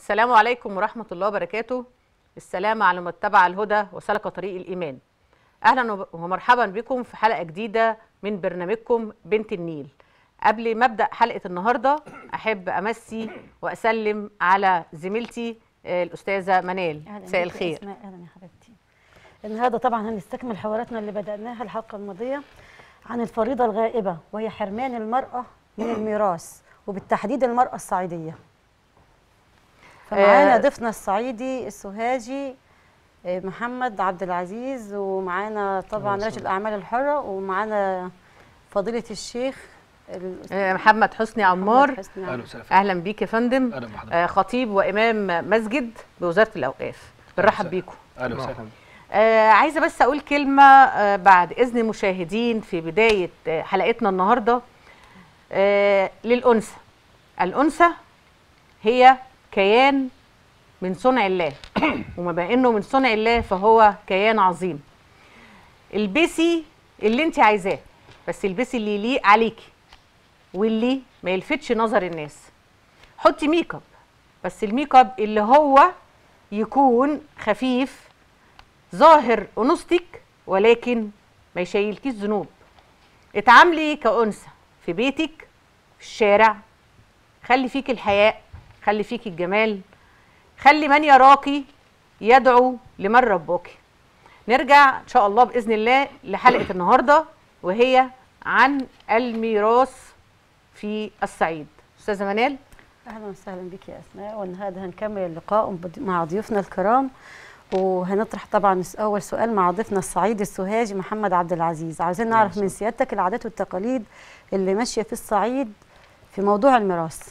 السلام عليكم ورحمة الله وبركاته السلام على من اتبع الهدى وسلك طريق الإيمان أهلا وب- ومرحبا بكم في حلقة جديدة من برنامجكم بنت النيل قبل ما أبدأ حلقة النهاردة أحب أمسي وأسلم على زميلتي آه، الأستاذة منال أهلا مساء بيك يا الخير أسماء، اهلا يا حبيبتي النهارده طبعا هنستكمل حواراتنا اللي بدأناها الحلقة الماضية عن الفريضة الغائبة وهي حرمان المرأة من الميراث وبالتحديد المرأة الصعيدية فمعانا آه. ضيفنا الصعيدي السوهاجي آه، محمد عبد العزيز ومعانا طبعا أهلا رجل الأعمال الحرة ومعانا فضيلة الشيخ الأستاذ آه، محمد حسني عمار محمد حسني اهلا وسهلا فيك. أهلا بيك يا فندم اهلا بحضرتك آه، خطيب وإمام مسجد بوزارة الأوقاف بنرحب وسهلا. بيكم اهلا وسهلا آه عايزه بس اقول كلمه آه بعد اذن المشاهدين في بدايه آه حلقتنا النهارده آه للانثى الانثى هي كيان من صنع الله وما انه من صنع الله فهو كيان عظيم البسي اللي انت عايزاه بس البسي اللي يليق عليكي واللي ما يلفتش نظر الناس حطي ميك اب بس الميك اب اللي هو يكون خفيف ظاهر انوثتك ولكن ما يشيلكيش ذنوب اتعاملي كأنثى في بيتك في الشارع خلي فيك الحياء خلي فيك الجمال خلي من يراكي يدعو لمن ربك نرجع ان شاء الله باذن الله لحلقه النهارده وهي عن الميراث في الصعيد استاذه منال اهلا وسهلا بك يا اسماء والنهارده هنكمل اللقاء بض- مع ضيوفنا الكرام وهنطرح طبعا س- اول سؤال مع ضيفنا الصعيدي السوهاجي محمد عبد العزيز عاوزين نعرف من سيادتك العادات والتقاليد اللي ماشيه في الصعيد في موضوع الميراث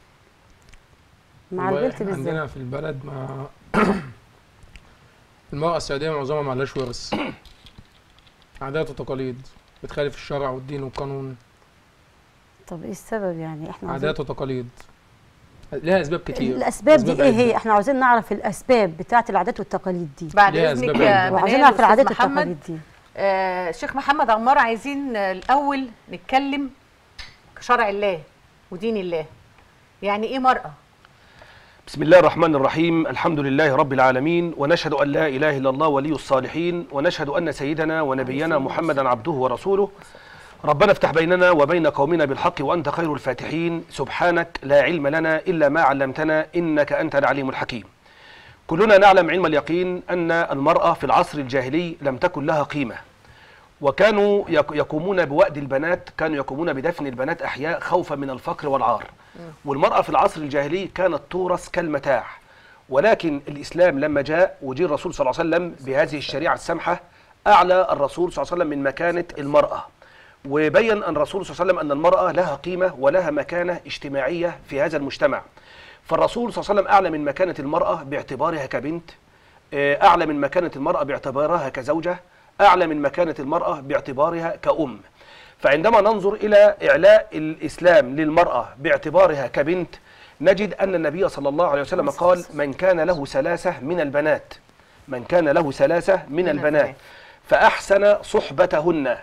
مع والله البنت إحنا بالذات عندنا في البلد ما المرأة السعودية معظمها ما لهاش ورث عادات وتقاليد بتخالف الشرع والدين والقانون طب ايه السبب يعني احنا عاوزين عادات وتقاليد لها أسباب كتير الاسباب دي ايه عدة. هي احنا عاوزين نعرف الاسباب بتاعه العادات والتقاليد دي بعد ليها اذنك أسباب يا عدة. وعاوزين منال نعرف أستاذ العادات محمد والتقاليد دي آه الشيخ محمد عمار عايزين آه، الاول نتكلم شرع الله ودين الله يعني ايه مرأة بسم الله الرحمن الرحيم الحمد لله رب العالمين ونشهد ان لا اله الا الله ولي الصالحين ونشهد ان سيدنا ونبينا محمدا عبده ورسوله ربنا افتح بيننا وبين قومنا بالحق وانت خير الفاتحين سبحانك لا علم لنا الا ما علمتنا انك انت العليم الحكيم كلنا نعلم علم اليقين ان المراه في العصر الجاهلي لم تكن لها قيمه وكانوا يق- يقومون بوأد البنات كانوا يقومون بدفن البنات أحياء خوفا من الفقر والعار والمرأة في العصر الجاهلي كانت تورث كالمتاع ولكن الإسلام لما جاء وجي الرسول صلى الله عليه وسلم بهذه الشريعة السمحة أعلى الرسول صلى الله عليه وسلم من مكانة المرأة وبين أن الرسول صلى الله عليه وسلم أن المرأة لها قيمة ولها مكانة اجتماعية في هذا المجتمع فالرسول صلى الله عليه وسلم أعلى من مكانة المرأة باعتبارها كبنت آه، أعلى من مكانة المرأة باعتبارها كزوجة أعلى من مكانة المرأة باعتبارها كأم فعندما ننظر إلى إعلاء الإسلام للمرأة باعتبارها كبنت نجد أن النبي صلى الله عليه وسلم قال من كان له ثلاثة من البنات من كان له ثلاثة من البنات البنات. فأحسن صحبتهن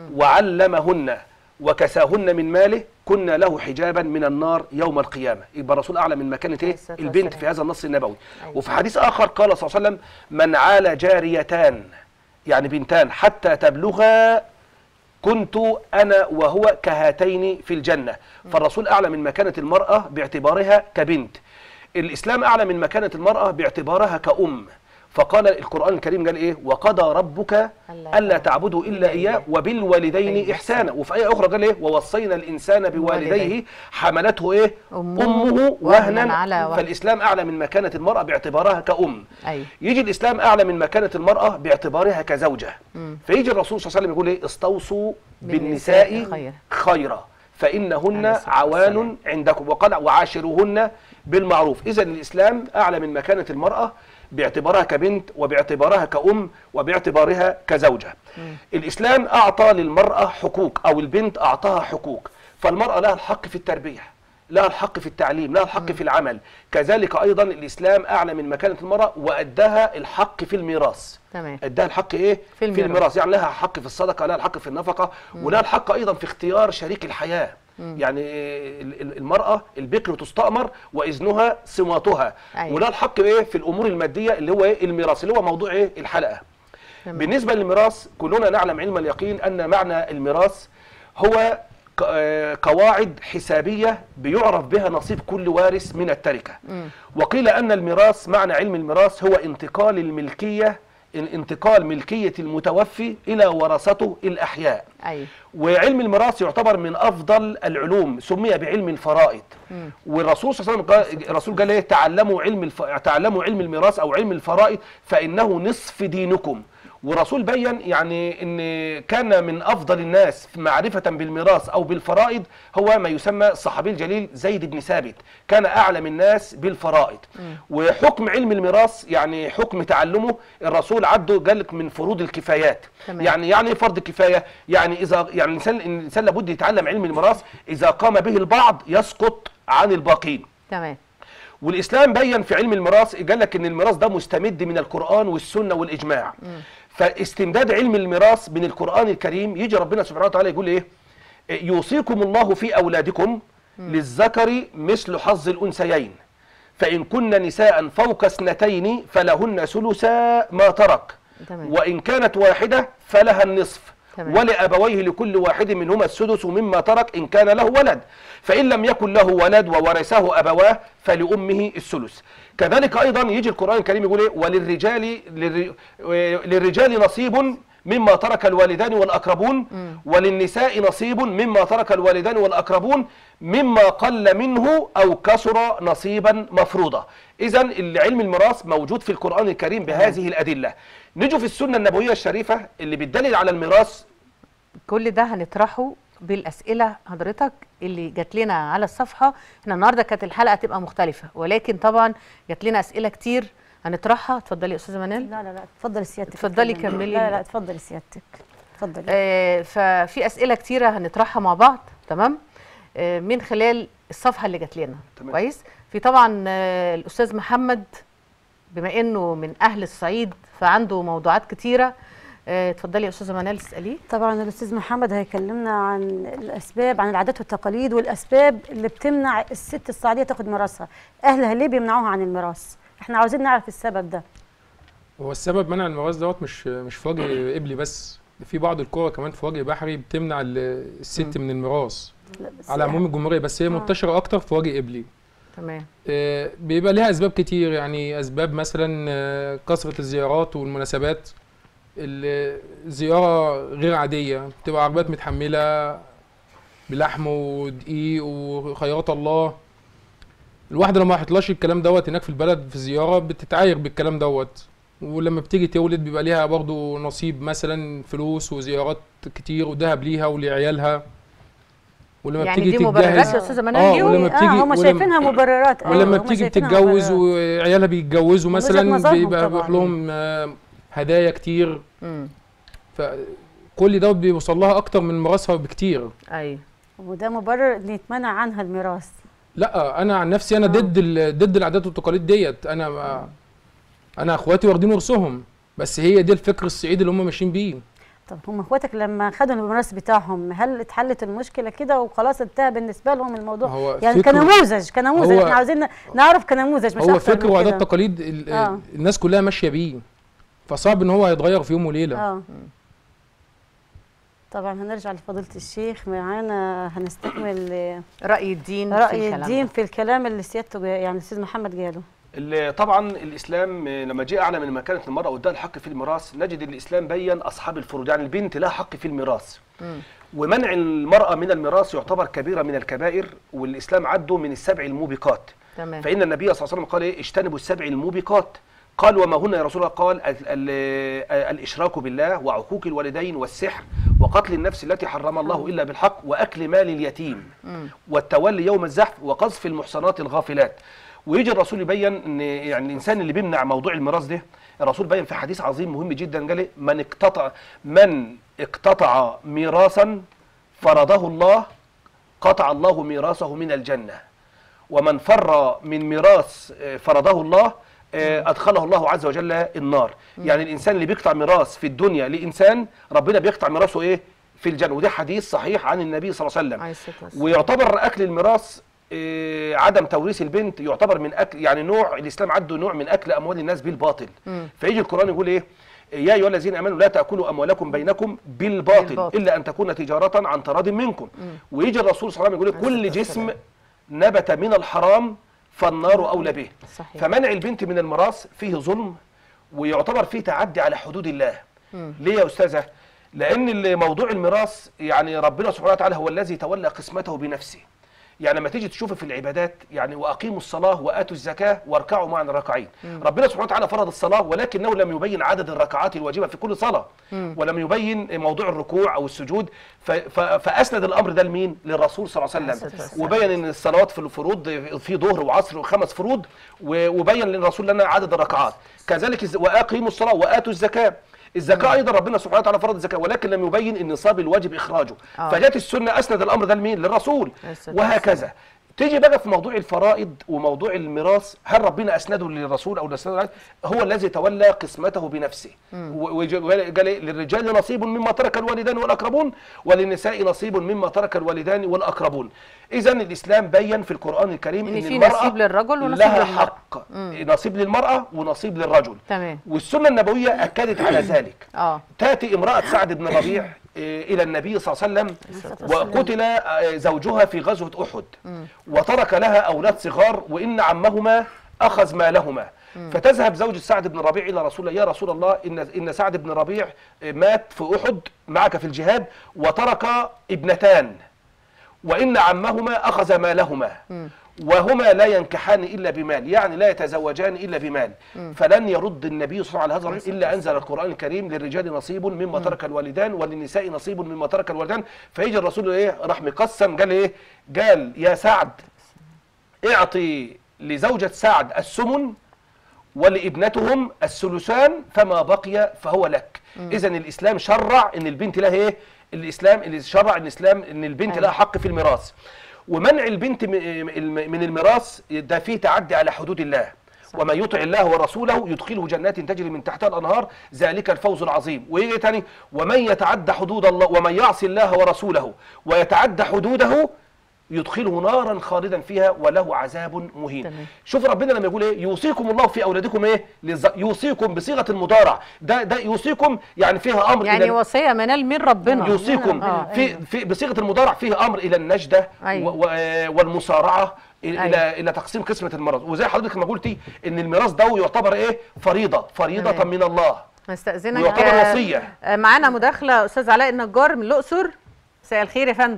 وعلمهن وكساهن من ماله كن له حجابا من النار يوم القيامة يبقى الرسول أعلى من مكانة عليه إيه؟ الصلاة البنت والسلام. في هذا النص النبوي أيوة. وفي حديث آخر قال صلى الله عليه وسلم من عال جاريتان يعني بنتان حتى تبلغا كنت أنا وهو كهاتين في الجنة فالرسول أعلى من مكانة المرأة باعتبارها كبنت الإسلام أعلى من مكانة المرأة باعتبارها كأم فقال القرآن الكريم قال إيه وقضى ربك ألا ألا تعبدوا إلا إياه وبالوالدين إحسانا وفي آية أخرى قال إيه ووصينا الإنسان بوالديه حملته إيه أمه أمه وهنا وهنا على وهن. فالإسلام أعلى من مكانة المرأة باعتبارها كأم ايوه يجي الاسلام اعلى من مكانه المراه باعتبارها كزوجه مم. فيجي الرسول صلى الله عليه وسلم يقول ايه استوصوا بالنساء بالنساء خيرا. خيرا فانهن عليه الصلاة عوان والسلام. عندكم وقال وعاشروهن بالمعروف اذا الاسلام اعلى من مكانه المراه باعتبارها كبنت وباعتبارها كأم وباعتبارها كزوجة الإسلام أعطى للمرأة حقوق أو البنت أعطاها حقوق فالمرأة لها الحق في التربية لها الحق في التعليم لها الحق في العمل كذلك أيضا الإسلام أعلى من مكانة المرأة وأداها الحق في الميراث تمام اداها الحق ايه في الميراث. في الميراث يعني لها حق في الصدقه لها الحق في النفقه ولها الحق ايضا في اختيار شريك الحياه يعني ال- ال- المراه البكر تستأمر واذنها صماتها أيوة. وده الحق ايه في الامور الماديه اللي هو ايه الميراث اللي هو موضوع ايه الحلقه تمام. بالنسبه للميراث كلنا نعلم علم اليقين ان معنى الميراث هو ق- آه، قواعد حسابيه بيعرف بها نصيب كل وارث من التركه وقيل ان الميراث معنى علم الميراث هو انتقال الملكيه انتقال ملكيه المتوفي الى ورثته الاحياء ايوه وعلم الميراث يعتبر من افضل العلوم سمي بعلم الفرائض والرسول صلى الله عليه وسلم قال الرسول قال ايه تعلموا علم الف... تعلموا علم الميراث او علم الفرائض فانه نصف دينكم والرسول بين يعني ان كان من افضل الناس معرفه بالميراث او بالفرائض هو ما يسمى الصحابي الجليل زيد بن ثابت كان اعلم الناس بالفرائض وحكم علم الميراث يعني حكم تعلمه الرسول عده قال لك من فروض الكفايات تمام. يعني يعني ايه فرض كفايه يعني اذا يعني الانسان الانسان لابد يتعلم علم الميراث اذا قام به البعض يسقط عن الباقين تمام والاسلام بين في علم الميراث قال لك ان الميراث ده مستمد من القران والسنه والاجماع فاستمداد علم الميراث من القران الكريم يجي ربنا سبحانه وتعالى يقول ايه يوصيكم الله في اولادكم للذكر مثل حظ الانثيين فان كن نساء فوق اثنتين فلهن ثلثا ما ترك تمام. وان كانت واحده فلها النصف تمام. ولأبويه لكل واحد منهما السدس مما ترك إن كان له ولد فإن لم يكن له ولد وورثه أبواه فلأمه الثلث كذلك أيضا يجي القرآن الكريم يقول إيه وللرجال للر- للرجال نصيب مما ترك الوالدان والأقربون وللنساء نصيب مما ترك الوالدان والأقربون مما قل منه أو كسر نصيبا مفروضا إذا علم الميراث موجود في القرآن الكريم بهذه الأدلة نجوا في السنة النبوية الشريفة اللي بتدلل على الميراث كل ده هنطرحه بالاسئله حضرتك اللي جات لنا على الصفحه احنا النهارده كانت الحلقه تبقى مختلفه ولكن طبعا جات لنا اسئله كتير هنطرحها اتفضلي يا استاذه منال لا لا لا اتفضلي سيادتك اتفضلي اتكلمي. كملي لا ال- لا اتفضلي سيادتك اتفضلي آه ففي اسئله كتيره هنطرحها مع بعض تمام آه من خلال الصفحه اللي جات لنا تمام. كويس في طبعا آه الاستاذ محمد بما انه من اهل الصعيد فعنده موضوعات كتيره آه، اتفضلي يا استاذه منال اساليه طبعا الاستاذ محمد هيكلمنا عن الاسباب عن العادات والتقاليد والاسباب اللي بتمنع الست الصعيديه تاخد ميراثها اهلها ليه بيمنعوها عن الميراث احنا عاوزين نعرف السبب ده هو السبب منع الميراث دوت مش مش في وجه قبلي بس في بعض القرى كمان في وجه بحري بتمنع ال- الست من الميراث لا بس على عموم الجمهوريه بس هي آه. منتشره اكتر في وجه قبلي تمام آه، بيبقى ليها اسباب كتير يعني اسباب مثلا آه، كثره الزيارات والمناسبات ال- الزياره غير عاديه بتبقى عربيات متحمله بلحم ودقيق وخيرات الله الواحده لما راحتلاش الكلام دوت هناك في البلد في الزياره بتتعاير بالكلام دوت ولما بتيجي تولد بيبقى ليها برضو نصيب مثلا فلوس وزيارات كتير وذهب ليها ولعيالها ولما يعني بتيجي دي مبررات تتجهز يا استاذه منال آه، ليهم؟ ولما بتيجي- اه هم ولما- شايفينها مبررات آه، ولما هم بتيجي شايفينها بتتجوز مبررات. وعيالها بيتجوزوا وجهة مثلا نظرهم بيبقى طبعاً. بيروح لهم آه، هدايا كتير امم فكل ده بيوصل لها اكتر من ميراثها بكتير ايوه وده مبرر ان يتمنع عنها الميراث لا انا عن نفسي انا ضد ال- ضد العادات والتقاليد ديت انا ما انا اخواتي واخدين ورثهم بس هي دي الفكر الصعيدي اللي هم ماشيين بيه طب هم اخواتك لما خدوا الميراث بتاعهم هل اتحلت المشكله كده وخلاص انتهى بالنسبه لهم الموضوع هو يعني فكر- كنموذج كنموذج هو- احنا عاوزين نعرف كنموذج مش هو أكتر فكر من وعادات كده. تقاليد ال- آه. الناس كلها ماشيه بيه فصعب ان هو هيتغير في يوم وليله اه طبعا هنرجع لفضيله الشيخ معانا هنستكمل آه، راي الدين في راي الكلام الدين ده. في الكلام اللي سيادته جا- يعني الاستاذ محمد جاله اللي طبعا الاسلام آه، لما جه اعلى من مكانه المراه واداها الحق في الميراث نجد ان الاسلام بين اصحاب الفروض يعني البنت لها حق في الميراث مم. ومنع المراه من الميراث يعتبر كبيره من الكبائر والاسلام عده من السبع الموبقات تمام فان النبي صلى الله عليه وسلم قال ايه اجتنبوا السبع الموبقات قال وما هن يا رسول الله قال ال ال الاشراك بالله وعقوق الوالدين والسحر وقتل النفس التي حرم الله الا بالحق واكل مال اليتيم مم. والتولي يوم الزحف وقذف المحصنات الغافلات ويجي الرسول يبين ان يعني الانسان اللي بيمنع موضوع الميراث ده الرسول بين في حديث عظيم مهم جدا قال إيه؟ من اقتطع من اقتطع ميراثا فرضه الله قطع الله ميراثه من الجنه ومن فر من ميراث آه، فرضه الله آه، ادخله الله عز وجل النار يعني الانسان اللي بيقطع ميراث في الدنيا لانسان ربنا بيقطع ميراثه ايه في الجنه وده حديث صحيح عن النبي صلى الله عليه وسلم عليه الصلاة والسلام. ويعتبر اكل الميراث آه، عدم توريث البنت يعتبر من اكل يعني نوع الاسلام عده نوع من اكل اموال الناس بالباطل فيجي القران يقول ايه يا ايها الذين امنوا لا تاكلوا اموالكم بينكم بالباطل, بالباطل. الا ان تكون تجاره عن تراض منكم ويجي الرسول صلى الله عليه وسلم يقول عليه كل الصلاة جسم نبت من الحرام فالنار اولى به صحيح. فمنع البنت من الميراث فيه ظلم ويعتبر فيه تعدي على حدود الله ليه يا استاذه لان ال- موضوع الميراث يعني ربنا سبحانه وتعالى هو الذي تولى قسمته بنفسه يعني لما تيجي تشوف في العبادات يعني واقيموا الصلاه واتوا الزكاه واركعوا مع الراكعين ربنا سبحانه وتعالى فرض الصلاه ولكنه لم يبين عدد الركعات الواجبه في كل صلاه ولم يبين موضوع الركوع او السجود ف- ف- فاسند الامر ده لمين للرسول صلى الله عليه الصلاة وسلم والسلام. وبين ان الصلوات في الفروض في ظهر وعصر وخمس فروض و- وبين للرسول لنا عدد الركعات كذلك الز- واقيموا الصلاه واتوا الزكاه الزكاه ايضا ربنا سبحانه وتعالى فرض الزكاه ولكن لم يبين ان نصاب الواجب اخراجه آه. فجاءت السنه اسند الامر ده لمين للرسول عليه الصلاة والسلام. وهكذا تيجي بقى في موضوع الفرائض وموضوع الميراث هل ربنا اسنده للرسول او اسنده عليه؟ هو الذي تولى قسمته بنفسه و- وج- قال إيه؟ للرجال نصيب مما ترك الوالدان والاقربون وللنساء نصيب مما ترك الوالدان والاقربون اذا الاسلام بين في القران الكريم إن ان, في المراه نصيب للرجل ونصيب لها للمرأة. حق نصيب للمراه ونصيب للرجل تمام والسنه النبويه اكدت على ذلك اه تاتي امراه سعد بن ربيع آه، الى النبي صلى الله عليه وسلم وقتل آه، زوجها في غزوه احد وترك لها اولاد صغار وان عمهما اخذ مالهما فتذهب زوجة سعد بن ربيع الى رسول الله يا رسول الله ان ان سعد بن ربيع آه، مات في احد معك في الجهاد وترك ابنتان وإن عمهما أخذ مالهما وهما لا ينكحان إلا بمال يعني لا يتزوجان إلا بمال فلن يرد النبي صلى الله عليه وسلم إلا أنزل القرآن الكريم للرجال نصيب مما ترك الوالدان وللنساء نصيب مما ترك الوالدان فيجي الرسول إيه راح مقسم قال إيه قال يا سعد اعطي لزوجة سعد السمن ولابنتهم الثلثان فما بقي فهو لك اذا الاسلام شرع ان البنت لها ايه الاسلام اللي شرع ان الاسلام ان البنت لها حق في الميراث ومنع البنت م- م- من الميراث ده فيه تعدي على حدود الله ومن يطع الله ورسوله يدخله جنات تجري من تحتها الانهار ذلك الفوز العظيم وايه تاني ومن يتعدى حدود الله ومن يعصي الله ورسوله ويتعدى حدوده يدخله نارا خالدا فيها وله عذاب مهين تمام. شوف ربنا لما يقول ايه يوصيكم الله في اولادكم ايه للز- يوصيكم بصيغه المضارع ده ده يوصيكم يعني فيها امر يعني الى وصيه منال من ربنا يوصيكم آه. في في بصيغه المضارع فيه امر الى النجده أيوة. و- و- والمصارعه الى أيوة. الى الى تقسيم قسمه الميراث وزي حضرتك ما قلتي ان الميراث ده يعتبر ايه فريضه فريضه تمام. من الله نستأذنك ويعتبر آه، وصية. آه، معانا مداخله استاذ علاء النجار من الاقصر مساء الخير يا فندم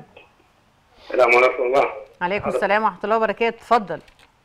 السلام عليكم الله عليكم السلام ورحمه الله وبركاته اتفضل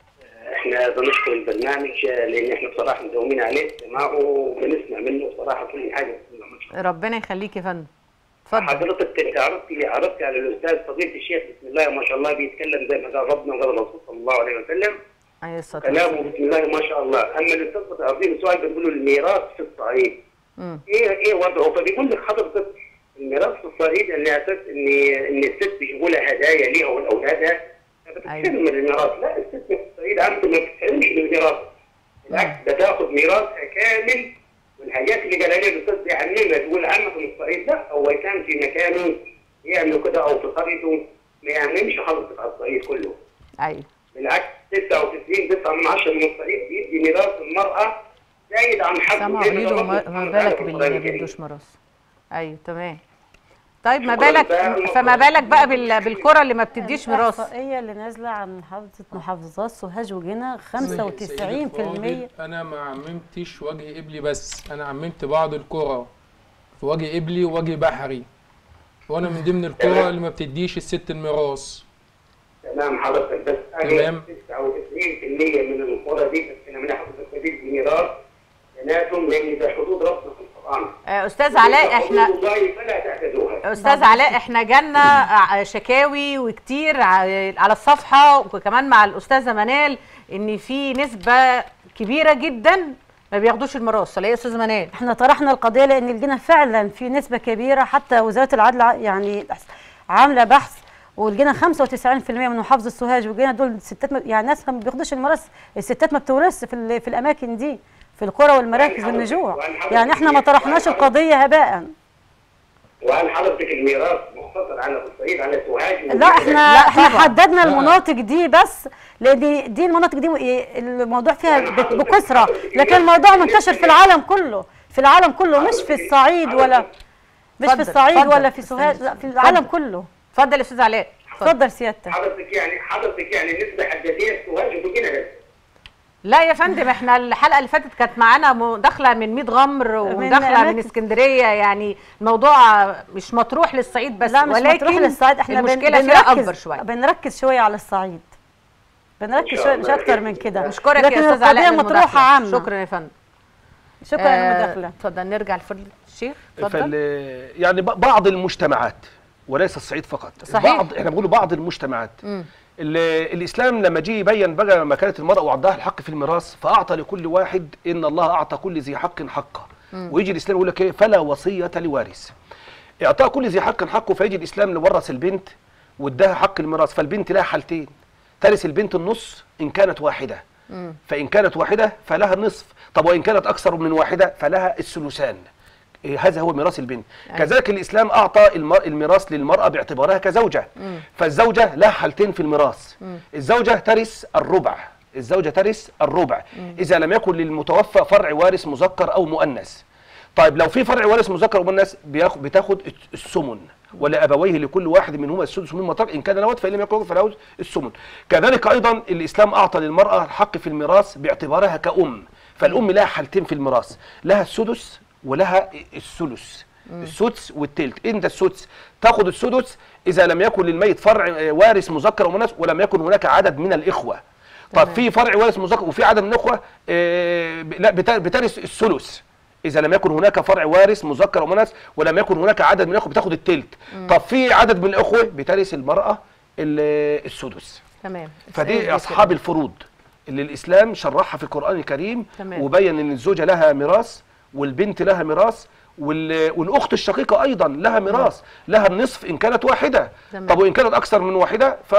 احنا بنشكر البرنامج لان احنا بصراحه مداومين عليه استماعه وبنسمع منه بصراحه كل حاجه ربنا يخليك يا فندم اتفضل حضرتك عرضت عرضت على الاستاذ فضيله الشيخ بسم الله ما شاء الله بيتكلم زي ما قال ربنا وقال الرسول صلى الله عليه وسلم عليه الصلاه كلامه والسلام بسم الله ما شاء الله اما الاستاذ عظيم سؤال بيقول له الميراث في الصعيد مم. ايه ايه وضعه فبيقول لك حضرتك الميراث في الصعيد ان اساس ان ان الست يجيبوا لها هدايا ليها ولاولادها بتتحرم من الميراث لا الست في الصعيد عنده ما بتتحرمش من الميراث بالعكس ده تاخد ميراثها كامل والحاجات اللي قالها لي الاستاذ بيعلمها تقول عنها في الصعيد لا هو كان في مكانه يعمل كده او في قريته ما يعملش حضرتك على الصعيد كله ايوه بالعكس 99 9 من 10 من الصعيد بيدي ميراث المراه زايد عن حقه سامع زي ما قولي له ربنا ما سبحانه ما وتعالى بالك في باللي القرآن ما الكريم. بيدوش ميراث ايوه تمام طيب ما شكراً بالك بقى. فما بالك بقى بال- بالكره اللي ما بتديش ميراث الإحصائية اللي نازلة عن محافظة محافظات سوهاج وجنة 95% سيدة فاضل، انا ما عممتش وجه قبلي بس انا عممت بعض القرى في وجه قبلي ووجه بحري وانا من ضمن القرى اللي ما بتديش الست الميراث تمام حضرتك بس تمام. 99% من القرى دي بس انا من حضرتك بديل ميراث بناتهم لان ده حدود ربنا في القران آه، استاذ علاء احنا حدود الله فلا تعتدوها استاذ علاء احنا جالنا ع- شكاوي وكتير ع- على الصفحه وكمان مع الاستاذه منال ان في نسبه كبيره جدا ما بياخدوش الميراث ولا ايه يا استاذه منال احنا طرحنا القضيه لان لقينا فعلا في نسبه كبيره حتى وزاره العدل ع- يعني عامله بحث ولقينا 95% من محافظه سوهاج ولقينا دول ستات ما- يعني ناس ما بياخدوش الميراث الستات ما بتورث في ال- في الاماكن دي في القرى والمراكز والنجوع يعني احنا ما طرحناش القضيه هباء وهل حضرتك الميراث مقتصر على الصعيد على سوهاج لا احنا لا احنا طبعا. حددنا المناطق دي بس لان دي المناطق دي إيه، الموضوع فيها ب- بكثره لكن الموضوع منتشر في العالم كله في العالم كله مش في الصعيد ولا مش في اتفضل، الصعيد اتفضل. ولا في سوهاج لا في العالم كله اتفضل يا استاذ علاء اتفضل. اتفضل سيادتك حضرتك يعني حضرتك يعني نسبه حداديه سوهاج وبيجينا بس لا يا فندم احنا الحلقه اللي فاتت كانت معانا مداخله من ميت غمر ومداخله من أماكن- اسكندريه يعني الموضوع مش مطروح للصعيد بس لا مش ولكن مطروح للصعيد احنا بن- المشكله فيها بنركز اكبر شويه بنركز شويه على الصعيد بنركز إن شاء شويه مش الله. اكتر من كده اشكرك لكن يا استاذ علاء القضيه مطروحه للمداخلة. عامه شكرا يا فندم شكرا آه، للمداخله اتفضل نرجع لفضل الشيخ فال اتفضل يعني ب- بعض المجتمعات وليس الصعيد فقط صحيح. بعض احنا بنقول بعض المجتمعات ال- الاسلام لما جه يبين بقى مكانه المراه وعندها الحق في الميراث فاعطى لكل واحد ان الله اعطى كل ذي حق حقه ويجي الاسلام يقول لك ايه فلا وصيه لوارث اعطاء كل ذي حق حقه فيجي الاسلام لورث البنت واداها حق الميراث فالبنت لها حالتين ترث البنت النص ان كانت واحده فان كانت واحده فلها النصف طب وان كانت اكثر من واحده فلها الثلثان إيه هذا هو ميراث البنت أيوة. كذلك الاسلام اعطى المر- الميراث للمراه باعتبارها كزوجه فالزوجه لها حالتين في الميراث الزوجه ترث الربع الزوجه ترث الربع اذا لم يكن للمتوفى فرع وارث مذكر او مؤنث طيب لو في فرع وارث مذكر او مؤنث بياخد بتاخد الثمن ولابويه لكل واحد منهما السدس مما ترك ان كان له ولد فان لم يكن له فله الثمن كذلك ايضا الاسلام اعطى للمراه الحق في الميراث باعتبارها كأم فالام لها حالتين في الميراث لها السدس ولها الثلث السدس والتلت انت السدس تاخد السدس اذا لم يكن للميت فرع آه، وارث مذكر او مؤنث ولم يكن هناك عدد من الاخوه طب في فرع وارث مذكر وفي عدد من الاخوه آه، ب- لا بت- بترث الثلث اذا لم يكن هناك فرع وارث مذكر او مؤنث ولم يكن هناك عدد من الاخوه بتاخد التلت طب في عدد من الاخوه بترث المراه ال- السدس تمام فدي اصحاب الفروض اللي الاسلام شرحها في القران الكريم تمام. وبين ان الزوجه لها ميراث والبنت لها ميراث وال- والاخت الشقيقه ايضا لها ميراث لها النصف ان كانت واحده تمام. طب وان كانت اكثر من واحده ف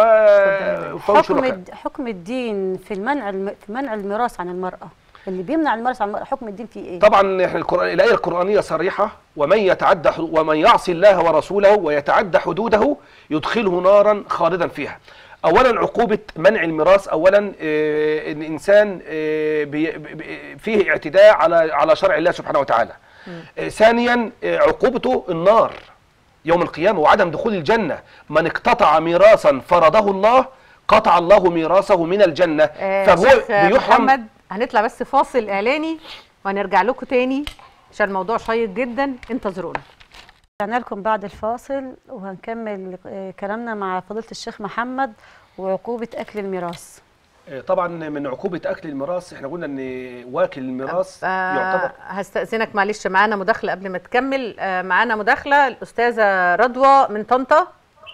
فهو حكم شركاء. الد- حكم الدين في المنع الم... في منع الميراث عن المراه اللي بيمنع الميراث عن المراه حكم الدين فيه ايه طبعا احنا القرآن الايه القرانيه صريحه ومن يتعدى حدود- ومن يعصي الله ورسوله ويتعدى حدوده يدخله نارا خالدا فيها اولا عقوبه منع الميراث اولا آه، ان انسان آه، بي- بي- فيه اعتداء على على شرع الله سبحانه وتعالى آه، ثانيا آه، عقوبته النار يوم القيامه وعدم دخول الجنه من اقتطع ميراثا فرضه الله قطع الله ميراثه من الجنه آه فهو شيخ آه، بيحرم محمد هنطلع بس فاصل اعلاني وهنرجع لكم تاني عشان الموضوع شيق جدا انتظرونا رجعنا لكم بعد الفاصل وهنكمل آه، كلامنا مع فضيله الشيخ محمد وعقوبه اكل الميراث آه، طبعا من عقوبه اكل الميراث احنا قلنا ان واكل الميراث آه يعتبر هستأذنك معلش معانا مداخلة قبل ما تكمل آه معانا مداخلة الأستاذة رضوى من طنطا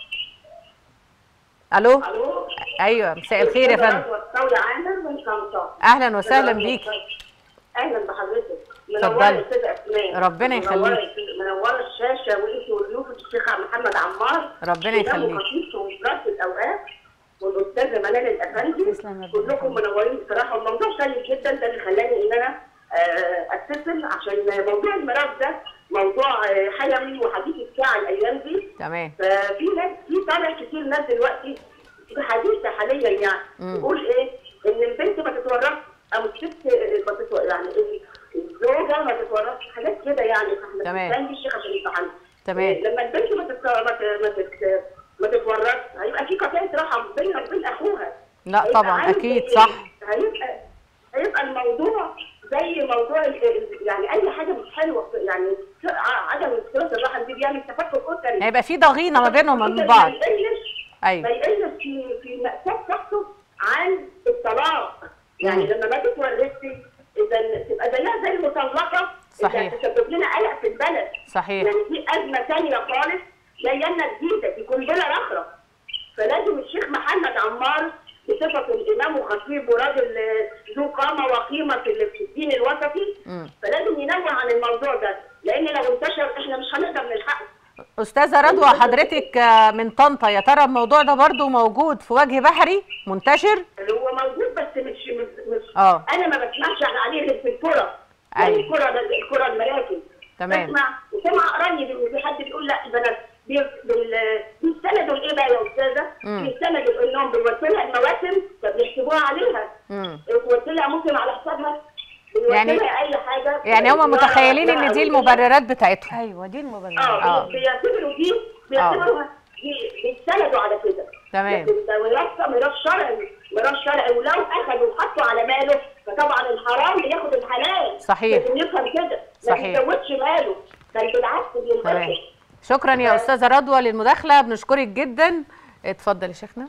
ألو الو أيوة مساء الخير يا فندم الثورة عامر من طنطا أهلا وسهلا بيك اهلا بحضرتك اتفضلي. منوره يا استاذه اسماء ربنا منورة يخليك. يا أستاذة- منوره الشاشه وانت وضيوفك الشيخ محمد عمار ربنا وده يخليك. خطيب في وزاره الاوقاف والاستاذه منال الافندي تسلم يا رب. كلكم منورين بصراحه الموضوع شيق جدا ده اللي خلاني ان انا آه، اتصل عشان موضوع الميراث ده موضوع آه، حيوي وحديث الساعه الايام دي تمام ففي ناس في طالع كتير ناس دلوقتي في حديثة حاليا يعني تقول ايه ان البنت ما تتورث او الست ما تتورث يعني ال- الزوجه ما تتورثش حاجات كده يعني فاحنا تمام. بنستنى الشيخ عشان يفهمنا تمام. إيه، لما البنت ما تت ما ت- ما تت ما تتورث هيبقى في قضيه رحم بينها وبين اخوها لا هيبقى طبعا عامل أكيد زي- صح هيبقى هيبقى الموضوع زي موضوع ال- ال- يعني اي حاجه مش حلوه يعني ع- عدم صله الرحم دي بيعمل تفكك اسري هيبقى في ضغينة ما بينهم وبين ما بعض يقلش ما أيوة يقلش في في مأساة شخصه عن الطلاق يعني لما ما تتورثي اذا تبقى زيها زي المطلقه صحيح. اللي تسبب لنا قلق في البلد صحيح يعني دي ازمه ثانيه خالص جايه لنا جديده دي قنبله رخره فلازم الشيخ محمد عمار بصفته الامام وخطيب وراجل آه، ذو قامه وقيمه في ال- في الدين الوسطي فلازم ينوه عن الموضوع ده لان لو انتشر احنا مش هنقدر نلحقه أستاذة رضوى حضرتك آه، من طنطا يا ترى الموضوع ده برضو موجود في وجه بحري منتشر اللي هو موجود بس مش مش, مش اه انا ما بسمعش عليه غير في الكرة يعني أيوة. الكرة الكرة المراكز تمام. بسمع وسمع قريب ان في حد بيقول لا البنات بي- بال- بيستندوا لايه بقى يا استاذه؟ بيستندوا انهم بيوصلها المواسم فبيحسبوها عليها مم. بيوصلها موسم على حسابها يعني- بيوصلها اي حاجه يعني هم متخيلين ان دي المبررات بتاعتهم ايوه دي المبررات آه. اه بي- بيعتبروا دي بيعتبروا دي- بيستندوا على كده تمام. لكن ده ميراث ميراث شرعي ميراث شرعي ولو اخذوا وحطوا على ماله فطبعا الحرام بياخد الحلال صحيح. لازم يفهم كده ما صحيح. بيزودش ماله بل بالعكس تمام بينقصه شكرا يا استاذه رضوى للمداخله بنشكرك جدا اتفضل يا شيخنا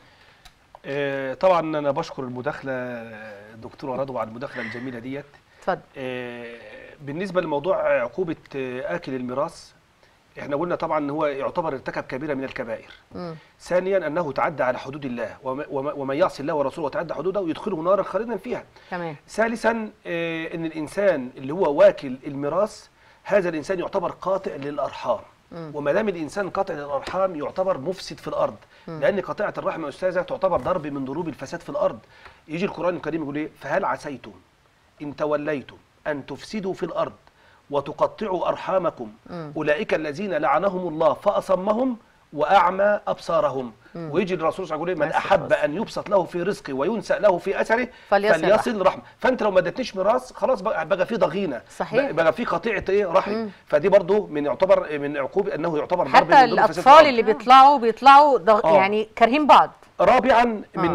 آه، طبعا انا بشكر المداخله آه، الدكتوره رضوى على المداخله الجميله ديت اتفضل آه، بالنسبه لموضوع عقوبه آه، اكل الميراث احنا قلنا طبعا ان هو يعتبر ارتكب كبيره من الكبائر مم. ثانيا انه تعدى على حدود الله وم- وم- ومن يعصي الله ورسوله وتعدى حدوده يدخله نارا خالدا فيها تمام ثالثا آه، ان الانسان اللي هو واكل الميراث هذا الانسان يعتبر قاطع للارحام وما دام الانسان قاطع للارحام يعتبر مفسد في الارض لان قطيعه الرحم يا استاذه تعتبر ضرب من ضروب الفساد في الارض يجي القران الكريم يقول ايه فهل عسيتم ان توليتم ان تفسدوا في الارض وتقطعوا ارحامكم اولئك الذين لعنهم الله فاصمهم واعمى ابصارهم ويجي الرسول صلى الله عليه وسلم يقول إيه؟ من عليه احب الصلاة ان يبسط له في رزقه وينسأ له في اثره فليصل فليصل رحمه فانت لو ما اديتنيش ميراث خلاص بقى, بقى في ضغينه صحيح. بقى في قطيعه ايه رحم فدي برضو من يعتبر من عقوبه انه يعتبر ضرب حتى من ضروب الفساد في الاطفال الأرض. اللي بيطلعوا بيطلعوا ضغ... آه. يعني كارهين بعض رابعا من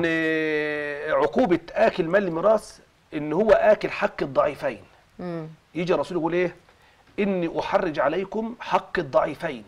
آه، عقوبه اكل مال الميراث ان هو اكل حق الضعيفين مم. يجي الرسول يقول ايه اني احرج عليكم حق الضعيفين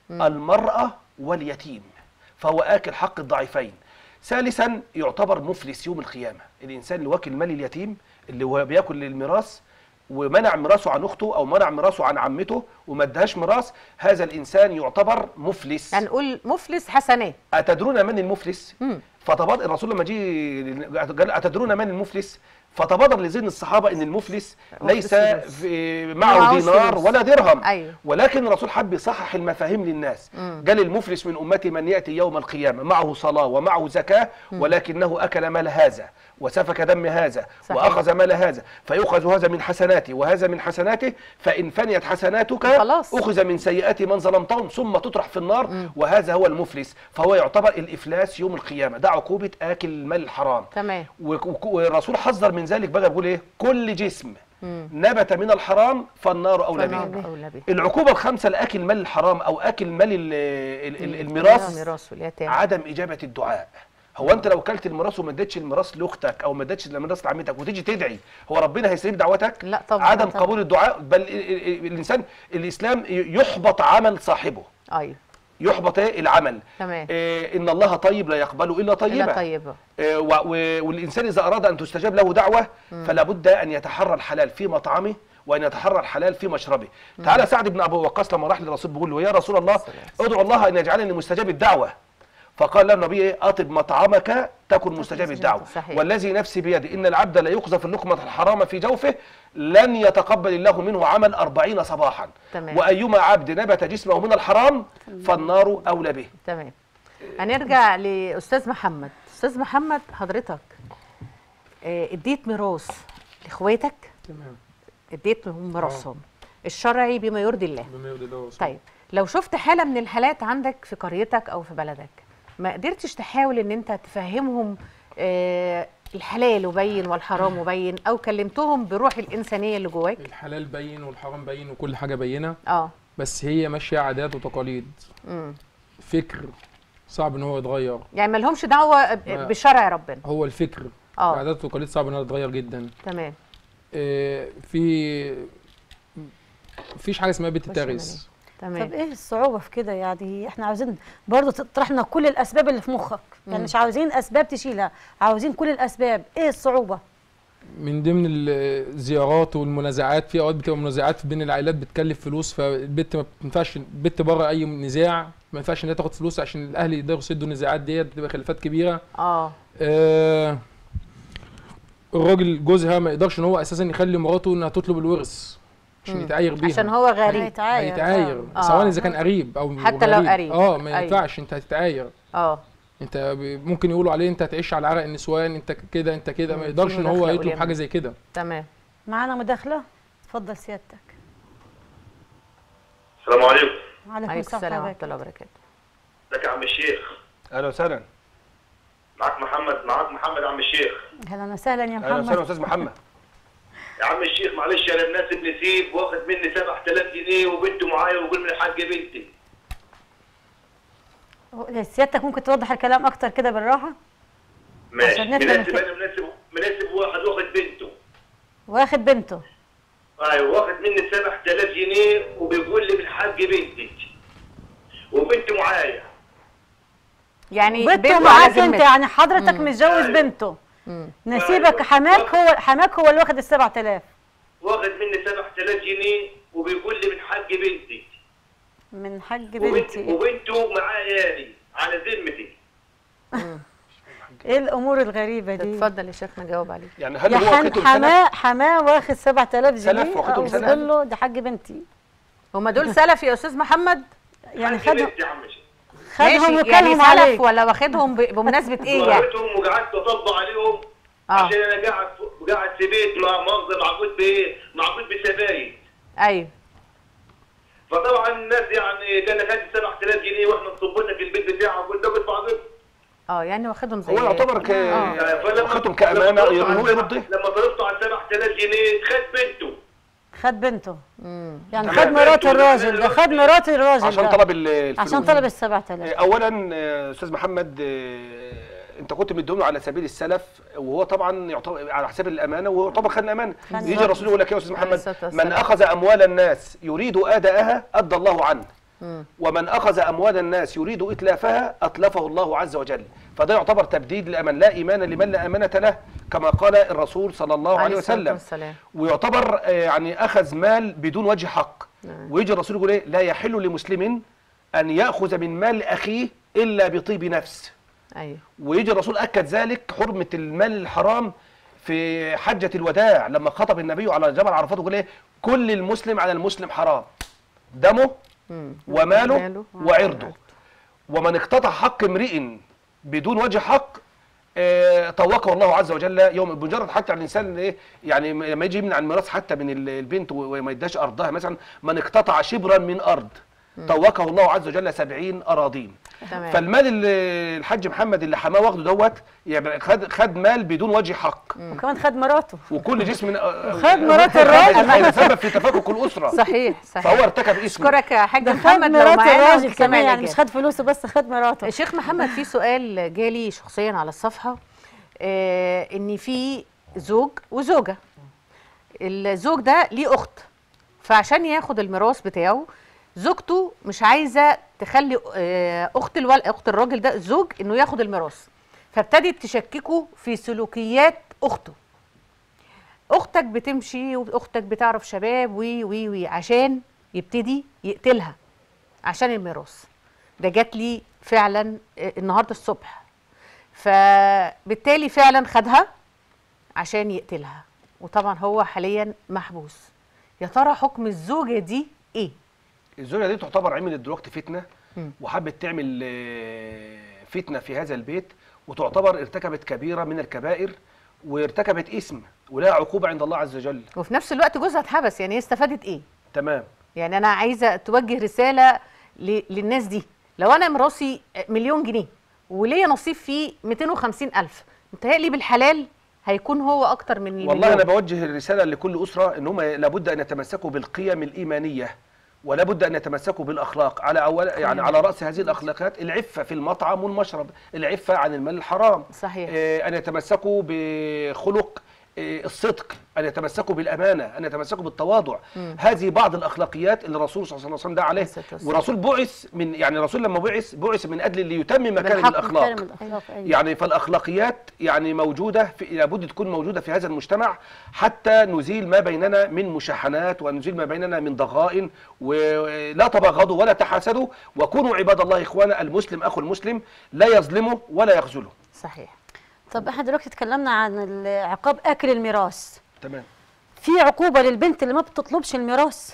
المراه واليتيم فهو اكل حق الضعيفين ثالثا يعتبر مفلس يوم القيامه الانسان اللي واكل مال اليتيم اللي هو بياكل الميراث ومنع ميراثه عن اخته او منع ميراثه عن عمته وما ادهاش ميراث هذا الانسان يعتبر مفلس هنقول مفلس حسنات أتدرون من المفلس؟ فتبادر الرسول لما جه قال أتدرون من المفلس؟ فتبادر لذهن الصحابة أن المفلس ليس فلوس. في معهوش معه دينار فلوس. ولا درهم أيوه. ولكن الرسول حب يصحح المفاهيم للناس قال المفلس من أمتي من يأتي يوم القيامة معه صلاة ومعه زكاة ولكنه أكل مال هذا وسفك دم هذا صحيح. وأخذ مال هذا فيؤخذ هذا من حسناته وهذا من حسناته فإن فنيت حسناتك خلاص. أخذ من سيئات من ظلمتهم ثم تطرح في النار وهذا هو المفلس فهو يعتبر الإفلاس يوم القيامة ده عقوبة آكل المال الحرام تمام و- و- والرسول حذر من ذلك بقى بيقول ايه كل جسم نبت من الحرام فالنار اولى به فالنار أولى به. العقوبه الخامسه لاكل مال الحرام او اكل مال ال- ال- ال- الميراث ميراث واليتامى عدم اجابه الدعاء هو انت لو كلت الميراث وما اديتش الميراث لاختك او ما اديتش الميراث لعمتك وتيجي تدعي هو ربنا هيستجيب دعوتك لا طبعا. عدم طبعا. قبول الدعاء بل ال- ال- الانسان الاسلام يحبط عمل صاحبه ايوه يحبط ايه العمل تمام. إيه ان الله طيب لا يقبل الا طيبا إلا طيبة. إيه و- و- والانسان اذا اراد ان تستجاب له دعوه فلا بد ان يتحرى الحلال في مطعمه وان يتحرى الحلال في مشربه تعالى سعد بن ابي وقاص لما راح للرسول بيقول له يا رسول الله ادعو الله ان يجعلني مستجاب الدعوه فقال له النبي ايه اطب مطعمك تكن مستجاب الدعوه صحيح. والذي نفسي بيده ان العبد لا يقذف اللقمه الحرام في جوفه لن يتقبل الله منه عمل أربعين صباحا تمام. وايما عبد نبت جسمه من الحرام فالنار اولى به تمام هنرجع لاستاذ محمد استاذ محمد حضرتك آه، اديت ميراث لاخواتك تمام اديت لهم ميراثهم الشرعي بما يرضي الله بما يرضي الله ورسوله. طيب لو شفت حاله من الحالات عندك في قريتك او في بلدك ما قدرتش تحاول ان انت تفهمهم آه، الحلال وبين والحرام وبين او كلمتهم بروح الانسانيه اللي جواك الحلال باين والحرام باين وكل حاجه باينه اه بس هي ماشيه عادات وتقاليد امم فكر صعب ان هو يتغير يعني ما لهمش دعوه ب- ما- بشرع ربنا هو الفكر آه. العادات والتقاليد صعب انها تتغير جدا تمام آه، في مفيش حاجه اسمها بنت مش ترس تمام طب ايه الصعوبه في كده يعني احنا عاوزين برضه تطرح لنا كل الاسباب اللي في مخك يعني مش عاوزين اسباب تشيلها عاوزين كل الاسباب ايه الصعوبه من ضمن الزيارات والمنازعات في اوقات بتبقى منازعات بين العائلات بتكلف فلوس فالبت ما بتنفعش البت بره اي نزاع ما ينفعش ان هي تاخد فلوس عشان الاهل يقدروا يسدوا النزاعات ديت بتبقى خلافات كبيره اه آه الراجل جوزها ما يقدرش ان هو اساسا يخلي مراته انها تطلب الورث عشان يتعاير بيها عشان هو غريب هيتعاير هيتعاير آه. سواء اذا كان قريب او حتى لو غريب. قريب. اه ما أيوة. ينفعش انت هتتعاير اه انت ب- ممكن يقولوا عليه انت هتعيش على عرق النسوان انت كده انت كده ما مم، يقدرش في ان هو مداخلة يطلب قولي حاجه لنا. زي كده تمام معانا مداخله اتفضل سيادتك السلام عليكم وعليكم عليكم السلام السلام ورحمه حضرتك. الله وبركاته ازيك يا عم الشيخ اهلا وسهلا معاك محمد معاك محمد عم الشيخ اهلا وسهلا يا اهلا وسهلا محمد استاذ محمد يا عم الشيخ معلش انا مناسب نسيب واخد مني 7000 جنيه وبنته معايا وبقول من الحاج بنتي سيادتك ممكن توضح الكلام اكتر كده بالراحه ماشي عشان نفهم مناسب الك- انا مناسب مناسب واحد واخد بنته واخد بنته ايوه واخد مني 7000 جنيه وبيقول لي من الحاج بنتي وبنته معايا يعني بنته بنته على معاك انت ذمتك يعني حضرتك متجوز أيوة. بنته نسيبك حماك هو حماك هو اللي واخد ال 7000 واخد مني 7000 جنيه وبيقول لي من حاج بنتي من حاج وبنت بنتي وبنته معايا يعني على ذمتي ايه الامور الغريبه دي اتفضل يا شيخ نجاوب عليك يعني هل يا هو حن واخده سلف حماه حماه واخد 7000 سلف جنيه واخدهم او سلف؟ بيقول له دي حاج بنتي هما دول سلف يا استاذ محمد يعني حاج خدهم بنتي يا عم الشيخ خدهم ماشي يعني وكلهم سلف عليك ولا واخدهم ب- بمناسبه ايه يعني ضربتهم وقعدت اطبق عليهم اه عشان انا قاعد قاعد في بيت مع مؤاخذه معقود بايه؟ معقود بسبايك ايوه فطبعا الناس يعني قال لك هات 7000 جنيه واحنا نصب لك البيت بتاعك وانت ادفع قسط اه يعني واخدهم زي هو يعتبر ك آه. فلما واخدهم كامانه لما ضربت على هو السبع- يرضي لما ضربته على 7000 جنيه خد بنته خد بنته يعني تمام. خد مرات بنته الراجل ده خد مرات الراجل عشان ده. طلب ال- الفلوس عشان طلب ال 7000 اولا آه، استاذ محمد آه، انت كنت مديهم على سبيل السلف وهو طبعا يعتبر على حساب الامانه وهو يعتبر خد الامانه خد يجي الرسول يقول لك يا استاذ عليه محمد الصلاة والسلام. من اخذ اموال الناس يريد اداءها ادى الله عنه ومن اخذ اموال الناس يريد اتلافها اتلفه الله عز وجل فده يعتبر تبديد للامان لا ايمان لمن لا امانه له كما قال الرسول صلى الله عليه الصلاة وسلم والسلام. ويعتبر آه، يعني اخذ مال بدون وجه حق ويجي الرسول يقول ايه لا يحل لمسلم ان ياخذ من مال اخيه الا بطيب نفس ايوه ويجي الرسول اكد ذلك حرمه المال الحرام في حجه الوداع لما خطب النبي على جبل عرفات يقول ايه كل المسلم على المسلم حرام دمه وماله ماله وعرضه ومن اقتطع حق امرئ بدون وجه حق آه، طوقه الله عز وجل يوم بمجرد حتى الانسان ايه يعني لما يجي يمنع الميراث حتى من ال- البنت و- وما يداش ارضها مثلا من اقتطع شبرا من ارض طوقه الله عز وجل سبعين اراضين تمام. فالمال اللي الحاج محمد اللي حماه واخده دوت يبقى خد خد مال بدون وجه حق وكمان خد مراته وكل جسم خد مرات الراجل. هيتسبب في تفكك الاسره صحيح صحيح فهو ارتكب اسم اشكرك يا حاج ده خد محمد لو مرات معانا الراجل وسامع كمان يعني مش الإجابة. خد فلوسه بس خد مراته شيخ محمد في سؤال جالي شخصيا على الصفحه آه ان في زوج وزوجه الزوج ده ليه اخت فعشان ياخد الميراث بتاعه زوجته مش عايزه تخلي آه اخت الول... اخت الراجل ده الزوج انه ياخد الميراث فابتدت تشككه في سلوكيات اخته اختك بتمشي واختك بتعرف شباب وي وي وي عشان يبتدي يقتلها عشان الميراث ده جات لي فعلا آه، النهارده الصبح فبالتالي فعلا خدها عشان يقتلها وطبعا هو حاليا محبوس يا ترى حكم الزوجه دي ايه الزوجه دي تعتبر عملت دلوقتي فتنه وحبت تعمل آه، فتنه في هذا البيت وتعتبر ارتكبت كبيره من الكبائر وارتكبت اسم ولها عقوبه عند الله عز وجل وفي نفس الوقت جوزها اتحبس يعني هي استفادت ايه تمام يعني انا عايزه توجه رساله ل- للناس دي لو انا مراسي مليون جنيه وليا نصيب فيه 250 الف متهيألي بالحلال هيكون هو اكتر من المليون والله انا بوجه الرساله لكل اسره ان هم لابد ان يتمسكوا بالقيم الايمانيه ولا بد ان يتمسكوا بالاخلاق على اول يعني على راس هذه الاخلاقات العفه في المطعم والمشرب العفه عن المال الحرام صحيح. آه، ان يتمسكوا بخلق آه، الصدق ان يتمسكوا بالامانه ان يتمسكوا بالتواضع هذه بعض الاخلاقيات اللي الرسول صلى الله عليه وسلم دعا عليه الصلاة والسلام. والرسول بعث من يعني الرسول لما بعث بعث من اجل ليتمم مكارم بالحق الاخلاق مكارم الأخلاق، أيوة. يعني فالاخلاقيات يعني موجوده في لابد تكون موجوده في هذا المجتمع حتى نزيل ما بيننا من مشاحنات ونزيل ما بيننا من ضغائن ولا تباغضوا ولا تحاسدوا وكونوا عباد الله اخوانا المسلم اخو المسلم لا يظلمه ولا يخذله صحيح طب احنا دلوقتي اتكلمنا عن ال- عقاب اكل الميراث تمام في عقوبه للبنت اللي ما بتطلبش الميراث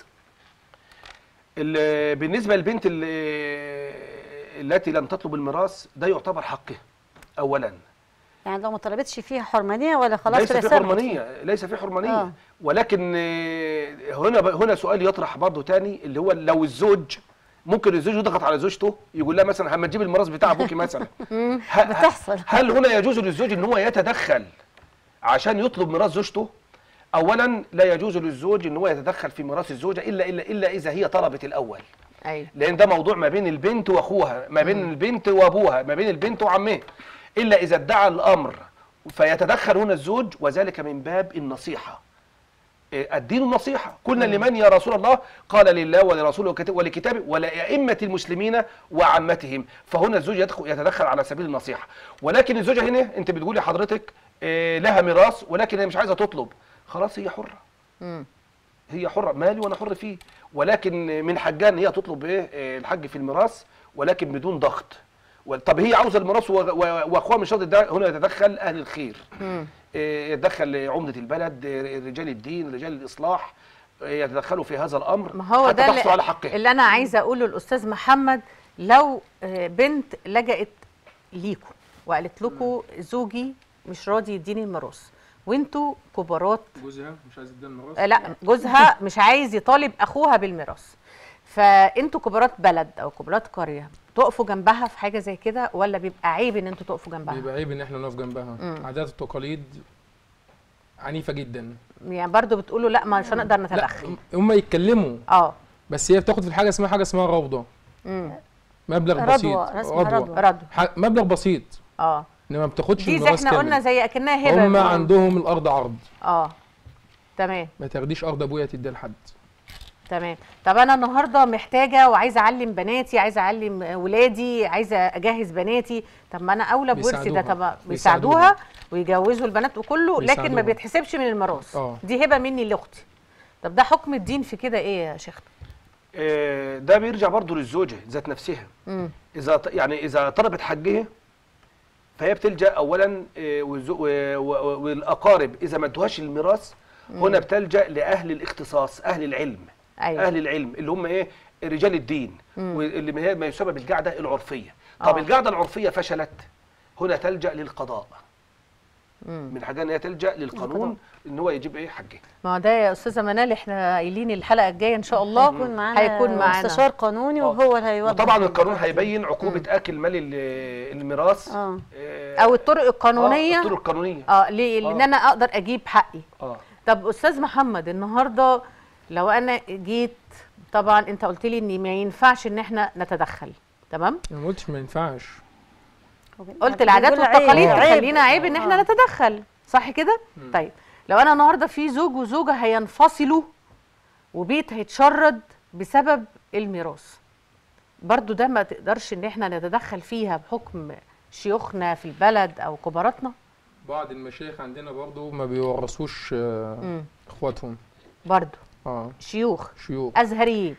ال- بالنسبه للبنت ال- التي لم تطلب الميراث ده يعتبر حقه اولا يعني لو ما طلبتش فيها حرمانيه ولا خلاص ليس كده في ثبت؟ حرمانيه ليس في حرمانيه آه. ولكن آه، هنا هنا سؤال يطرح برضه تاني اللي هو لو الزوج ممكن الزوج يضغط على زوجته يقول لها مثلا اما تجيب الميراث بتاع ابوكي مثلا ه- ه- بتحصل. هل هنا يجوز للزوج ان هو يتدخل عشان يطلب ميراث زوجته اولا لا يجوز للزوج ان هو يتدخل في ميراث الزوجه الا الا الا اذا هي طلبت الاول ايوه لان ده موضوع ما بين البنت واخوها ما بين البنت وابوها ما بين البنت وعمها الا اذا ادعى الامر فيتدخل هنا الزوج وذلك من باب النصيحه إيه، الدين النصيحه قلنا لمن يا رسول الله قال لله ولرسوله وكت- ولكتابه ولائمه المسلمين وعامتهم فهنا الزوج يدخل يتدخل على سبيل النصيحه ولكن الزوجه هنا انت بتقولي حضرتك إيه، لها ميراث ولكن هي مش عايزه تطلب خلاص هي حره مم. هي حره مالي وانا حر فيه ولكن من حقها ان هي تطلب ايه آه، الحج في الميراث ولكن بدون ضغط و- طب هي عاوزه الميراث و- و- واخوها مش راضي يدع- هنا يتدخل اهل الخير مم. آه، يتدخل عمده البلد آه، رجال الدين رجال الاصلاح آه، يتدخلوا في هذا الامر ما هو حتى ده تحصل على اللي, حقها اللي انا عايزه اقوله للاستاذ محمد لو آه، بنت لجأت ليكوا وقالت لكم زوجي مش راضي يديني الميراث وانتوا كبارات جوزها مش عايز يديها الميراث آه، لا جوزها مش عايز يطالب اخوها بالميراث فانتوا كبارات بلد او كبارات قريه تقفوا جنبها في حاجه زي كده ولا بيبقى عيب ان انتوا تقفوا جنبها بيبقى عيب ان احنا نقف جنبها عادات والتقاليد عنيفه جدا يعني برضو بتقولوا لا مش هنقدر لا نتدخل هم يتكلموا اه بس هي بتاخد في الحاجه اسمها حاجه اسمها روضه امم مبلغ رضوة، بسيط اسمها رضوة. ردوا ح- مبلغ بسيط اه انما ما بتاخدش دي زي الميراث احنا قلنا كامل زي اكنها هبه هم عندهم الارض عرض اه تمام ما تاخديش ارض ابويا تديها لحد تمام طب انا النهارده محتاجه وعايزه اعلم بناتي عايزه اعلم ولادي عايزه اجهز بناتي طب ما انا اولى بورثي ده بيساعدوها. طب بيساعدوها بيساعدوها. ويجوزوا البنات وكله لكن ما بيساعدوها. بيتحسبش من الميراث اه. دي هبه مني لاختي طب ده حكم الدين في كده ايه يا شيخ آه، ده بيرجع برضه للزوجه ذات نفسها امم اذا ط- يعني اذا طلبت حجها فهي بتلجا اولا آه، والزو- و- و- والاقارب اذا ما ادوهاش الميراث هنا بتلجا لاهل الاختصاص اهل العلم ايوه اهل العلم اللي هم ايه رجال الدين واللي ما هي ما يسمى بالقاعده العرفيه طب آه. القاعده العرفيه فشلت هنا تلجا للقضاء مم. من حاجه ان هي تلجا للقانون ان هو يجيب ايه حقه ما هو ده يا استاذه منال احنا قايلين الحلقه الجايه ان شاء الله هيكون معانا هيكون معانا مستشار قانوني وهو اللي هيوضح وطبعا القانون هيبين عقوبه اكل مال ال- الميراث اه آه، او الطرق آه، القانونيه الطرق القانونيه اه ليه لان آه. انا اقدر اجيب حقي اه طب استاذ محمد النهارده لو انا جيت طبعا انت قلت لي ان ما ينفعش ان احنا نتدخل تمام انا ما قلتش ما ينفعش قلت العادات بيقول عيب- والتقاليد عيب. تخلينا عيب ان احنا آه. نتدخل صح كده طيب لو انا النهارده في زوج وزوجه هينفصلوا وبيت هيتشرد بسبب الميراث برضو ده ما تقدرش ان احنا نتدخل فيها بحكم شيوخنا في البلد او كباراتنا بعض المشايخ عندنا برضو ما بيورثوش آه، مم. اخواتهم برضو اه شيوخ شيوخ ازهريين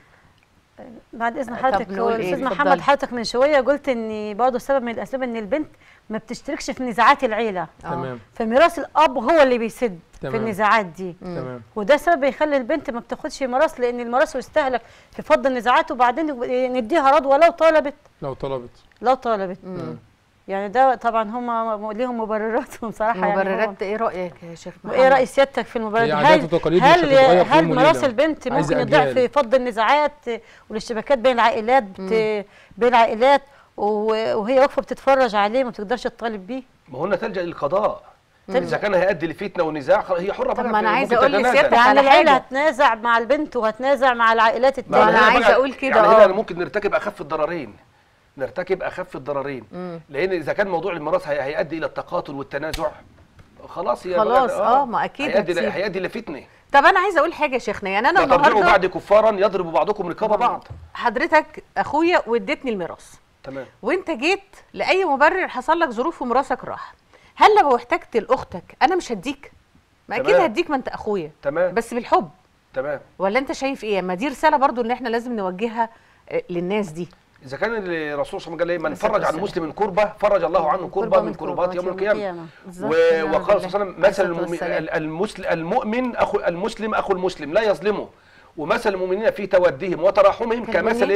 بعد اذن طب حضرتك نقول هو إيه؟ الاستاذ اتفضلي. محمد حضرتك من شويه قلت ان برضه سبب من الاسباب ان البنت ما بتشتركش في نزاعات العيله آه. تمام فميراث الاب هو اللي بيسد في تمام. النزاعات دي تمام وده سبب يخلي البنت ما بتاخدش ميراث لان الميراث يستهلك في فض النزاعات وبعدين نديها رضوى لو طلبت لو طلبت لو طلبت مم. يعني ده طبعا هم ليهم مبرراتهم صراحه يعني مبررات ايه رايك يا شيخ محمد وايه راي سيادتك في المبررات هي دي؟ عادات وتقاليد مش هل هتتغير في هل يوم ميراث وليلة. البنت عايزة ممكن يضيع أجيال. في فض النزاعات والاشتباكات بين العائلات بت... بين العائلات و- وهي واقفه بتتفرج عليه ما تقدرش تطالب بيه ما هنا تلجا للقضاء اذا كان هيؤدي لفتنه ونزاع خلاص هي حره طب بقى ما أنا في- عايزة ممكن أقول تتنازل. لسيادتك يعني على العيله حاجة. هتنازع مع البنت وهتنازع مع العائلات ما أنا التانية هنا عايزة بقى- أقول كده، يعني آه. هنا ممكن نرتكب اخف الضررين نرتكب اخف الضررين لان اذا كان موضوع الميراث هي- هيؤدي الى التقاتل والتنازع خلاص هي خلاص، بقى- آه، ما أكيد هيؤدي هتسيب. ل- هيؤدي لفتنه طب انا عايزه اقول حاجه يا شيخنا يعني انا لا ترجعوا النهارده بعد كفارا يضرب بعضكم رقاب بعض حضرتك اخويا واديتني الميراث تمام وانت جيت لاي مبرر حصل لك ظروف وميراثك راح هل لو احتجت لاختك انا مش هديك ما اكيد تمام. هديك ما انت اخويا تمام بس بالحب تمام ولا انت شايف ايه ما دي رساله برضو ان احنا لازم نوجهها آه، للناس دي اذا كان الرسول صلى الله عليه وسلم قال ايه من الصلاة فرج عن والسلام. مسلم كربه فرج الله عنه كربه من كربات يوم القيامه بالظبط. و- وقال صلى الله عليه وسلم مثل الصلاة المؤمن والسلام. ال- المسلم المؤمن اخو المسلم اخو المسلم لا يظلمه ومثل المؤمنين في تودهم وتراحمهم كمثل ايه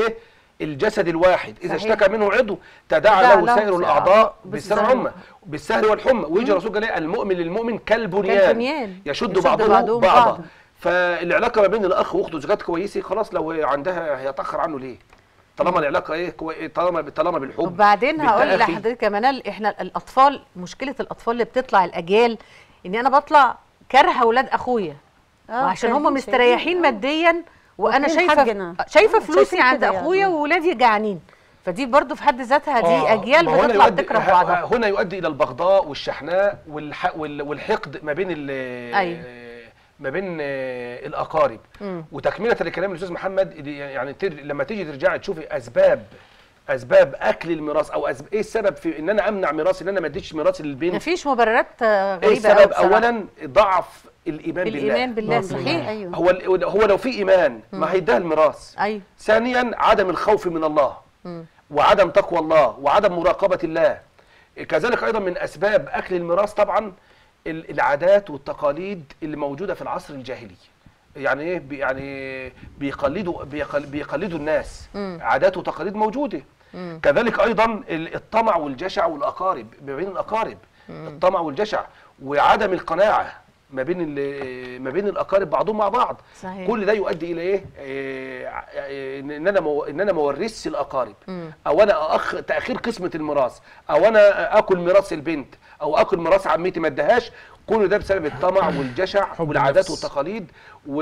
الجسد الواحد اذا صحيح. اشتكى منه عضو تداعى تداعى له له سائر سائر الاعضاء بالسهر. بالسهر والحمى بالسهر والحمى ويجي الرسول قال إيه؟ المؤمن للمؤمن كالبنيان كالبنيان. يشد يشد بعضه بعضهم بعضا بعضا. فالعلاقه ما بين الاخ واخته اذا كانت كويسه خلاص لو عندها هيتاخر عنه ليه طالما العلاقه ايه كوي... طالما طالما بالحب وبعدين هقول بالتأخي. لحضرتك يا منال احنا الاطفال مشكله الاطفال اللي بتطلع الاجيال ان انا بطلع كارهه اولاد اخويا آه، وعشان هم كارهين مستريحين شايفين. ماديا وانا واكلين شايفه حقنا. شايفه آه، فلوسي شايفين عند كده اخويا يعني. واولادي جعانين فدي برضو في حد ذاتها دي آه، اجيال ما هو هنا بتطلع يؤدي- تكره ه- بعضها هنا يؤدي الى البغضاء والشحناء والح... وال- والحقد ما بين ال... أيوة. ما بين آه، الاقارب مم. وتكمله لكلام الاستاذ محمد دي- يعني تر... لما تيجي ترجعي تشوفي اسباب اسباب اكل الميراث او أسب... ايه السبب في ان انا امنع ميراث ان انا ما اديش ميراث للبنت مفيش مبررات آه، ايه غريبه قوي السبب بصراحة. اولا ضعف الايمان بالله الايمان بالله بالله. صحيح ايوه هو ال- هو لو في ايمان ما هيديها الميراث ايوه ثانيا عدم الخوف من الله مم. وعدم تقوى الله وعدم مراقبة الله كذلك أيضا من أسباب أكل الميراث طبعا ال- العادات والتقاليد اللي موجودة في العصر الجاهلي يعني ايه بي- يعني بيقلدوا بيقل بيقلدوا الناس مم. عادات وتقاليد موجوده مم. كذلك ايضا ال- الطمع والجشع والاقارب ما بين الاقارب الطمع والجشع وعدم القناعه ما بين ال- ما بين الاقارب بعضهم مع بعض صحيح. كل ده يؤدي الى ايه إيه، ع- إيه، ان انا مو ان انا ما اورثش الاقارب مم. او انا اخ تاخير قسمه الميراث او انا اكل ميراث البنت او اكل ميراث عمتي ما ادهاش كل ده بسبب الطمع والجشع حب والعادات النفس. والتقاليد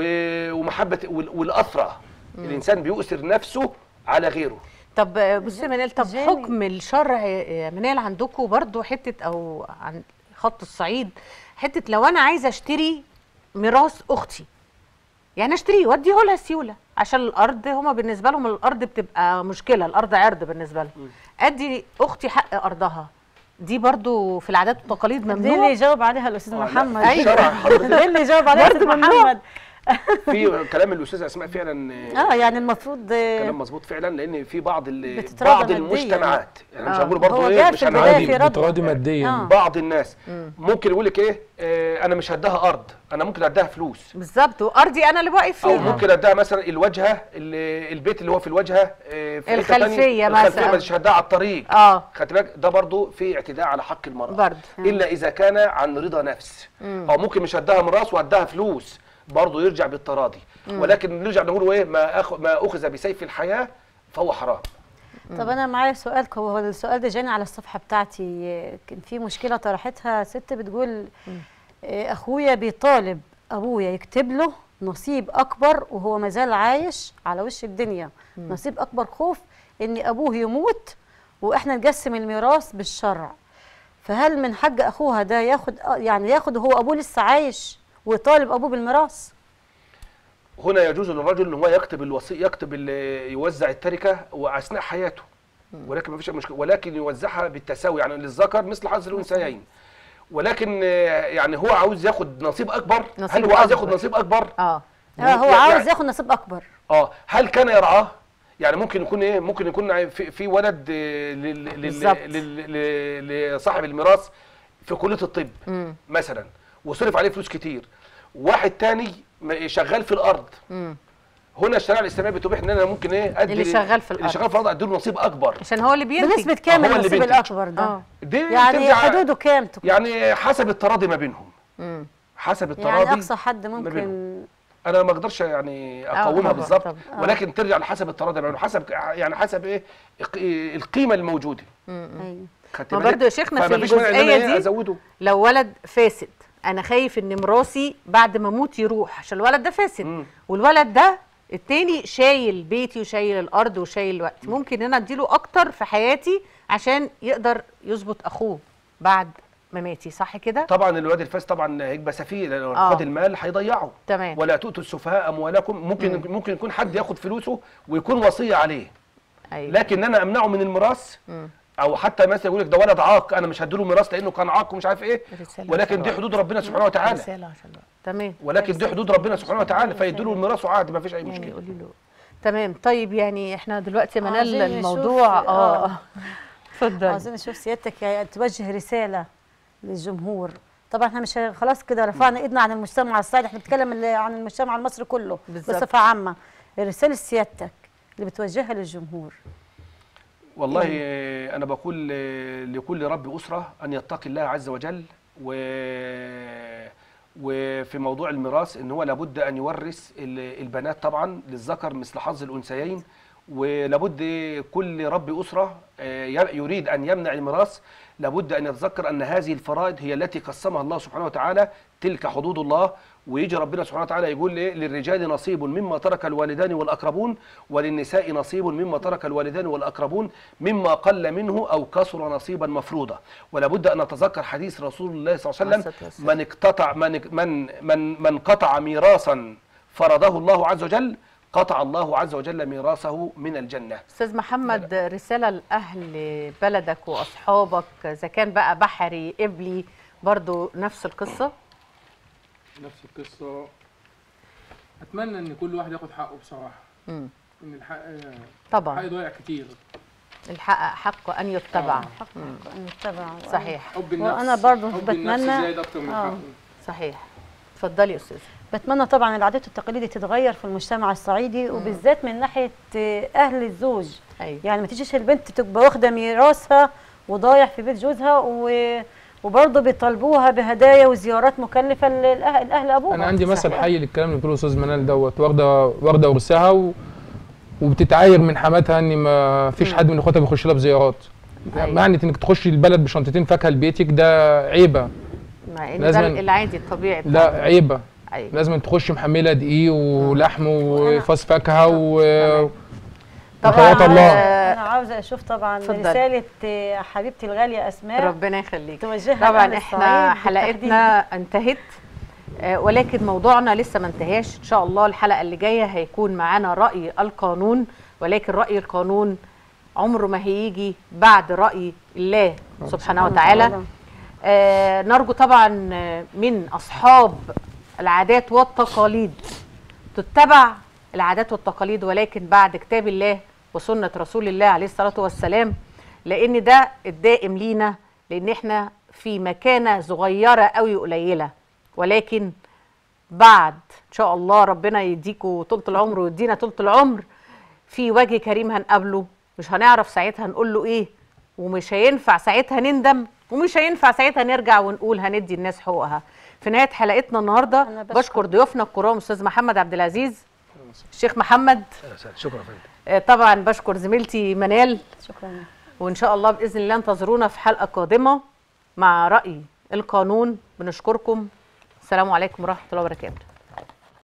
و- ومحبه وال- والاثره الانسان بيؤثر نفسه على غيره طب آه، بصي يا منال طب جاني. حكم الشرع يا منال عندكم برضو حته او عن خط الصعيد حته لو انا عايزه اشتري ميراث اختي يعني اشتريه واديه لها سيوله عشان الارض هما بالنسبه لهم الارض بتبقى مشكله الارض عرض بالنسبه لهم ادي اختي حق ارضها دي برضو في العادات والتقاليد دي اللي ممنوع يجاوب عليها الاستاذ آه، لا، محمد في الشرع حضرتك دي اللي يجاوب عليها برضه الاستاذ ممنوع. محمد في كلام الاستاذه اسماء فعلا اه يعني المفروض كلام مظبوط فعلا لان في بعض ال- بتتراضى بعض مادياً. المجتمعات يعني مش آه. هقول برضه هو ايه جاب مش في هنعادي. البداية في رد. بتراضي ماديا آه. بعض الناس ممكن يقول لك ايه آه انا مش هديها ارض انا ممكن اديها فلوس بالظبط وارضي انا اللي واقف او فيها ممكن اديها مثلا الواجهه اللي البيت اللي هو في الواجهه آه، في حتة الخلفية تانية، مثلاً. الخلفيه مش هديها على الطريق اه خدت بالك ده برضه في اعتداء على حق المراه برضه الا اذا كان عن رضا نفس او ممكن مش هديها ميراث وهديها فلوس برضه يرجع بالتراضي ولكن نرجع نقول ايه ما أخ... ما اخذ بسيف الحياه فهو حرام طب انا معايا سؤال هو السؤال ده جاني على الصفحه بتاعتي آه، كان في مشكله طرحتها ست بتقول آه، اخويا بيطالب ابويا يكتب له نصيب اكبر وهو مازال عايش على وش الدنيا نصيب اكبر خوف ان ابوه يموت واحنا نقسم الميراث بالشرع فهل من حق اخوها ده ياخد آه، يعني ياخد وهو ابوه لسه عايش ويطالب ابوه بالميراث هنا يجوز للرجل ان هو يكتب الوصي يكتب ال- يوزع التركه واثناء حياته ولكن ما فيش مشكله ولكن يوزعها بالتساوي يعني للذكر مثل حظ الانثيين ولكن آه، يعني هو عاوز ياخد نصيب اكبر نصيب هل هو عايز أكبر. ياخد نصيب اكبر اه آه هو يعني- عاوز ياخد نصيب اكبر اه هل كان يرعاه يعني ممكن يكون ايه ممكن يكون في, في ولد آه، لل- لل- بالظبط. لل- لل- لصاحب الميراث في كليه الطب امم مثلا وصرف عليه فلوس كتير واحد تاني م- شغال في الارض امم هنا الشريعه الاسلاميه بتبيح ان انا ممكن ايه ادي اللي لل- شغال في اللي الأرض. شغال في الارض اديله نصيب اكبر عشان هو اللي بينتج بنسبه كام هو اللي النصيب بينتج. الاكبر ده اه دي يعني ترجع- حدوده كام تكون يعني حسب التراضي ما بينهم امم حسب التراضي يعني اقصى حد بينهم. ممكن انا ما اقدرش يعني اقومها طبعاً، بالظبط طبعاً. ولكن ترجع لحسب التراضي ما بينهم حسب يعني حسب ايه الق- القيمه الموجوده ايوه خدت ما بالك؟ برضه يا شيخنا في فما فيش مانع إن أنا الجزئية إيه دي ازوده لو ولد فاسد انا خايف ان مراسي بعد ما اموت يروح عشان الولد ده فاسد مم. والولد ده التاني شايل بيتي وشايل الارض وشايل الوقت ممكن انا اديله اكتر في حياتي عشان يقدر يظبط اخوه بعد مماتي صح كده طبعا الواد الفاس طبعا هيبقى سفيه لو آه. خد المال هيضيعه تمام ولا تؤتوا السفهاء اموالكم ممكن ممكن يكون حد ياخد فلوسه ويكون وصيه عليه ايوه لكن انا امنعه من الميراث مم. او حتى مثلا يقول لك ده ولد عاق انا مش هديله ميراث لانه كان عاق ومش عارف ايه رسالة ولكن عشان دي الوقت. حدود ربنا سبحانه وتعالى رسالة عشان الوقت. تمام ولكن دي حدود ربنا سبحانه وتعالى فيديله الميراث وعادي ما فيش اي يعني مشكله قولي له تمام طيب يعني احنا دلوقتي منال عايزين نشوف- الموضوع اه آه. اتفضل عاوزين نشوف سيادتك يعني توجه رساله للجمهور طبعا احنا مش ه- خلاص كده رفعنا ايدنا عن المجتمع الصعيدي احنا بنتكلم ال- عن المجتمع المصري كله بالظبط. بصفه عامه رساله سيادتك اللي بتوجهها للجمهور والله آه، انا بقول آه، لكل رب اسره ان يتقي الله عز وجل و وفي موضوع الميراث ان هو لابد ان يورث ال- البنات طبعا للذكر مثل حظ الانثيين ولابد كل رب اسره آه، ي- يريد ان يمنع الميراث لابد ان يتذكر ان هذه الفرائض هي التي قسمها الله سبحانه وتعالى تلك حدود الله ويجي ربنا سبحانه وتعالى يقول إيه؟ للرجال نصيب مما ترك الوالدان والاقربون وللنساء نصيب مما ترك الوالدان والاقربون مما قل منه او كثر نصيبا مفروضا ولابد ان نتذكر حديث رسول الله صلى الله عليه عليه الصلاة وسلم والسلام. من اقتطع من من من من قطع ميراثا فرضه الله عز وجل قطع الله عز وجل ميراثه من الجنه استاذ محمد رساله لاهل بلدك واصحابك اذا كان بقى بحري قبلي برضو نفس القصه نفس القصه اتمنى ان كل واحد ياخد حقه بصراحه مم. ان الحق الحق طبعا ضايع كتير الحق حق ان يتبع آه. حق أن يتبع صحيح حب النفس وأنا برضه حب النفس بتمنى- زايد اكتر من آه. حقه صحيح اتفضلي يا استاذ بتمنى طبعا العادات والتقاليد تتغير في المجتمع الصعيدي وبالذات من ناحيه آه، اهل الزوج ايوه يعني ما تجيش البنت تبقى واخده ميراثها وضايع في بيت جوزها و... وبرضه بيطالبوها بهدايا وزيارات مكلفه للاهل الاهل ابوها انا عندي مثل صحيح. حي للكلام اللي بتقوله استاذ منال دوت واخده واخده ورثها و... وبتتعاير من حماتها ان ما فيش حد من اخواتها بيخش لها بزيارات أيوة. معنى انك تخشي البلد بشنطتين فاكهه لبيتك ده عيبه مع ان لازم- ده العادي الطبيعي لا بتاعنا. عيبه ايوه لازم تخشي محمله دقيق ولحم وفاص فاكهه و... طبعا وحياة الله. آه، انا عاوزه اشوف طبعا اتفضلي. رساله آه، حبيبتي الغاليه اسماء ربنا يخليك توجهها طبعا لأهل احنا الصعيد حلقتنا انتهت آه، ولكن موضوعنا لسه ما انتهاش ان شاء الله الحلقه اللي جايه هيكون معانا راي القانون ولكن راي القانون عمره ما هيجي بعد راي الله سبحانه وتعالى آه، نرجو طبعا آه، من اصحاب العادات والتقاليد تتبع العادات والتقاليد ولكن بعد كتاب الله وسنة رسول الله عليه الصلاة والسلام لأن ده الدائم لينا لأن احنا في مكانة صغيرة قوي قليلة ولكن بعد إن شاء الله ربنا يديكوا طولة العمر ويدينا طولة العمر في وجه كريم هنقابله مش هنعرف ساعتها نقول له إيه ومش هينفع ساعتها نندم ومش هينفع ساعتها نرجع ونقول هندي الناس حقوقها في نهاية حلقتنا النهاردة أنا بشكر- بشكر ضيوفنا الكرام أستاذ محمد عبد العزيز الشيخ محمد شكرا فندم آه، طبعا بشكر زميلتي منال شكرا وان شاء الله باذن الله انتظرونا في حلقه قادمه مع راي القانون بنشكركم السلام عليكم ورحمه الله وبركاته